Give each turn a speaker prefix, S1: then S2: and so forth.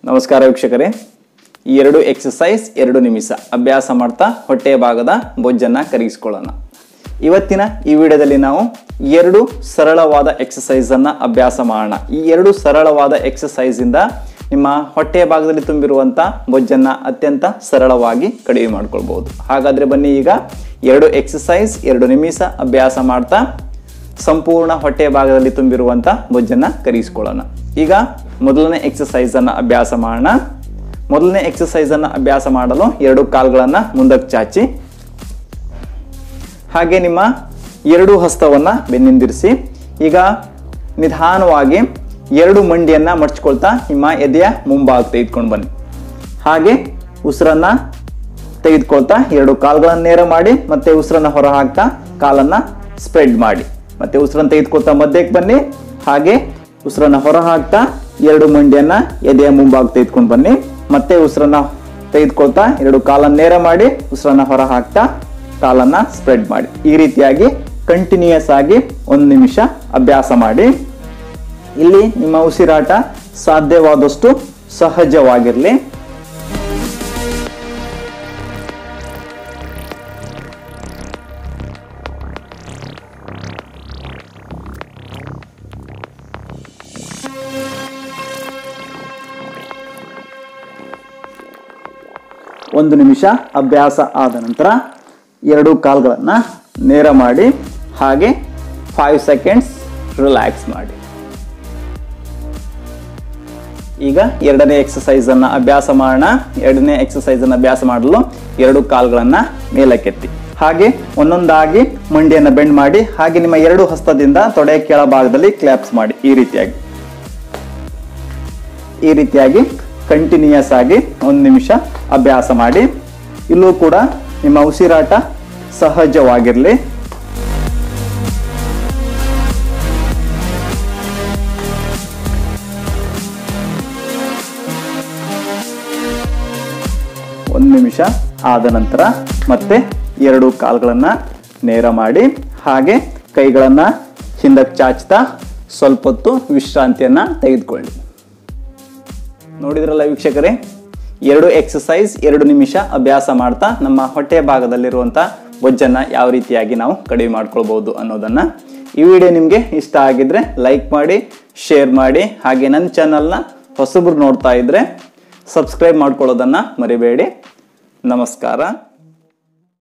S1: ನಮಸ್ಕಾರ ವೀಕ್ಷಕರೇ ಈ ಎರಡು ಎಕ್ಸಸೈಸ್ ಎರಡು ನಿಮಿಷ ಅಭ್ಯಾಸ ಮಾಡ್ತಾ ಹೊಟ್ಟೆಯ ಭಾಗದ ಬೊಜ್ಜನ್ನ ಕರಗಿಸ್ಕೊಳ್ಳೋಣ ಇವತ್ತಿನ ಈ ವಿಡಿಯೋದಲ್ಲಿ ನಾವು ಎರಡು ಸರಳವಾದ ಎಕ್ಸಸೈಸ್ ಅನ್ನ ಅಭ್ಯಾಸ ಮಾಡೋಣ ಈ ಎರಡು ಸರಳವಾದ ಎಕ್ಸಸೈಸ್ ಇಂದ ನಿಮ್ಮ ಹೊಟ್ಟೆಯ ಭಾಗದಲ್ಲಿ ತುಂಬಿರುವಂತ ಬೊಜ್ಜನ್ನ ಅತ್ಯಂತ ಸರಳವಾಗಿ ಕಡಿಮೆ ಮಾಡ್ಕೊಳ್ಬಹುದು ಹಾಗಾದ್ರೆ ಬನ್ನಿ ಈಗ ಎರಡು ಎಕ್ಸಸೈಸ್ ಎರಡು ನಿಮಿಷ ಅಭ್ಯಾಸ ಮಾಡ್ತಾ ಸಂಪೂರ್ಣ ಹೊಟ್ಟೆಯ ಭಾಗದಲ್ಲಿ ತುಂಬಿರುವಂತ ಬೊಜ್ಜನ್ನ ಕರಗಿಸ್ಕೊಳ್ಳೋಣ ಈಗ ಮೊದಲನೇ ಎಕ್ಸಸೈಸ್ ಅನ್ನ ಅಭ್ಯಾಸ ಮಾಡೋಣ ಮೊದಲನೇ ಎಕ್ಸಸೈಸ್ ಅನ್ನ ಅಭ್ಯಾಸ ಮಾಡಲು ಎರಡು ಕಾಲ್ಗಳನ್ನ ಮುಂದಕ್ಕೆ ಚಾಚಿ ಹಾಗೆ ನಿಮ್ಮ ಎರಡು ಹಸ್ತವನ್ನ ಬೆನ್ನಿಂದಿರಿಸಿ ಈಗ ನಿಧಾನವಾಗಿ ಎರಡು ಮಂಡಿಯನ್ನ ಮಡ್ಚ್ಕೊಳ್ತಾ ನಿಮ್ಮ ಎದೆಯ ಮುಂಭಾಗ ತೆಗೆದುಕೊಂಡು ಬನ್ನಿ ಹಾಗೆ ಉಸಿರನ್ನ ತೆಗೆದುಕೊಳ್ತಾ ಎರಡು ಕಾಲುಗಳನ್ನು ನೇರ ಮಾಡಿ ಮತ್ತೆ ಉಸಿರನ್ನ ಹೊರ ಹಾಕ್ತಾ ಕಾಲನ್ನ ಸ್ಪ್ರೆಡ್ ಮಾಡಿ ಮತ್ತೆ ಉಸಿರನ್ನ ತೆಗೆದುಕೊಳ್ತಾ ಮಧ್ಯಕ್ಕೆ ಬನ್ನಿ ಹಾಗೆ ಉಸಿರನ್ನ ಹೊರ ಹಾಕ್ತಾ ಎರಡು ಮಂಡಿಯನ್ನ ಎದೆಯ ಮುಂಭಾಗ ತೆಗೆದುಕೊಂಡು ಬನ್ನಿ ಮತ್ತೆ ಉಸಿರನ್ನ ತೆಗೆದುಕೊಳ್ತಾ ಎರಡು ಕಾಲನ್ನ ನೇರ ಮಾಡಿ ಉಸಿರನ್ನ ಹೊರ ಹಾಕ್ತಾ ಕಾಲನ್ನ ಸ್ಪ್ರೆಡ್ ಮಾಡಿ ಈ ರೀತಿಯಾಗಿ ಕಂಟಿನ್ಯೂಯಸ್ ಆಗಿ ಒಂದು ನಿಮಿಷ ಅಭ್ಯಾಸ ಮಾಡಿ ಇಲ್ಲಿ ನಿಮ್ಮ ಉಸಿರಾಟ ಸಾಧ್ಯವಾದಷ್ಟು ಸಹಜವಾಗಿರಲಿ ಒಂದು ನಿಮಿಷ ಅಭ್ಯಾಸ ಆದ ನಂತರ ಎರಡು ಕಾಲ್ಗಳನ್ನು ನೇರ ಮಾಡಿ ಹಾಗೆ ಫೈವ್ ಸೆಕೆಂಡ್ಸ್ ರಿಲ್ಯಾಕ್ಸ್ ಮಾಡಿ ಈಗ ಎರಡನೇ ಎಕ್ಸಸೈಸ್ ಅನ್ನ ಅಭ್ಯಾಸ ಮಾಡೋಣ ಎರಡನೇ ಎಕ್ಸಸೈಸ್ ಅನ್ನ ಅಭ್ಯಾಸ ಮಾಡಲು ಎರಡು ಕಾಲ್ಗಳನ್ನ ಮೇಲಕ್ಕೆತ್ತಿ ಹಾಗೆ ಒಂದೊಂದಾಗಿ ಮಂಡಿಯನ್ನ ಬೆಂಡ್ ಮಾಡಿ ಹಾಗೆ ನಿಮ್ಮ ಎರಡು ಹಸ್ತದಿಂದ ತೊಡೆಯ ಕೆಳಭಾಗದಲ್ಲಿ ಕ್ಲಾಪ್ಸ್ ಮಾಡಿ ಈ ರೀತಿಯಾಗಿ ಈ ರೀತಿಯಾಗಿ ಕಂಟಿನ್ಯೂಯಸ್ ಆಗಿ ಒಂದು ನಿಮಿಷ ಅಭ್ಯಾಸ ಮಾಡಿ ಇಲ್ಲೂ ಕೂಡ ನಿಮ್ಮ ಉಸಿರಾಟ ಸಹಜವಾಗಿರಲಿ ಒಂದು ನಿಮಿಷ ಆದ ನಂತರ ಮತ್ತೆ ಎರಡು ಕಾಲ್ಗಳನ್ನ ನೇರ ಮಾಡಿ ಹಾಗೆ ಕೈಗಳನ್ನ ಹಿಂದಕ್ಕೆ ಚಾಚ್ತಾ ಸ್ವಲ್ಪ ಹೊತ್ತು ವಿಶ್ರಾಂತಿಯನ್ನ ತೆಗೆದುಕೊಳ್ಳಿ ನೋಡಿದ್ರಲ್ಲ ವೀಕ್ಷಕರೇ ಎರಡು ಎಕ್ಸಸೈಸ್ ಎರಡು ನಿಮಿಷ ಅಭ್ಯಾಸ ಮಾಡ್ತಾ ನಮ್ಮ ಹೊಟ್ಟೆಯ ಭಾಗದಲ್ಲಿರುವಂಥ ಬೊಜ್ಜನ್ನ ಯಾವ ರೀತಿಯಾಗಿ ನಾವು ಕಡಿಮೆ ಮಾಡ್ಕೊಳ್ಬಹುದು ಅನ್ನೋದನ್ನ ಈ ವಿಡಿಯೋ ನಿಮಗೆ ಇಷ್ಟ ಆಗಿದ್ರೆ ಲೈಕ್ ಮಾಡಿ ಶೇರ್ ಮಾಡಿ ಹಾಗೆ ನನ್ನ ಚಾನಲ್ನ ಹೊಸಬ್ರು ನೋಡ್ತಾ ಇದ್ರೆ ಸಬ್ಸ್ಕ್ರೈಬ್ ಮಾಡ್ಕೊಳ್ಳೋದನ್ನ ಮರಿಬೇಡಿ ನಮಸ್ಕಾರ